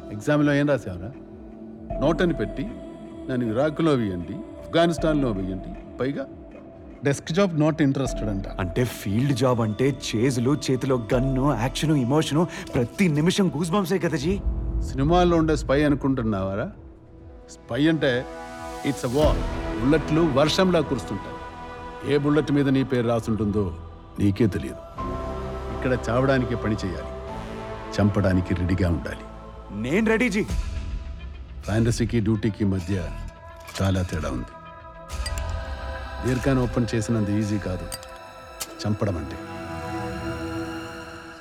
ఎగ్జామ్లో ఏం రాసావురా నోట్ అని పెట్టి నన్ను ఇరాక్లో వేయండి ఆఫ్ఘనిస్తాన్లో వేయండి పైగా డెస్క్ జాబ్ నాట్ ఇంట్రెస్టెడ్ అంట అంటే ఫీల్డ్ జాబ్ అంటే చేజులు చేతిలో గన్ను యాక్షన్ ఇమోషను ప్రతి నిమిషం గూస్ బంప్సే కదా జీ సినిమాల్లో ఉండే స్పై అనుకుంటున్నావారా స్పై అంటే ఇట్స్ అ వార్ బుల్లెట్లు వర్షంలా కురుస్తుంటాయి ఏ బుల్లెట్ మీద నీ పేరు రాసుంటుందో నీకే తెలియదు ఇక్కడ చావడానికి పని చేయాలి చంపడానికి రెడీగా ఉండాలి నేను రెడీ జీ ఫ్యాంటసీకి డ్యూటీకి మధ్య చాలా తేడా ఉంది దీర్ఘాన్ని ఓపెన్ చేసినంత ఈజీ కాదు చంపడం అంటే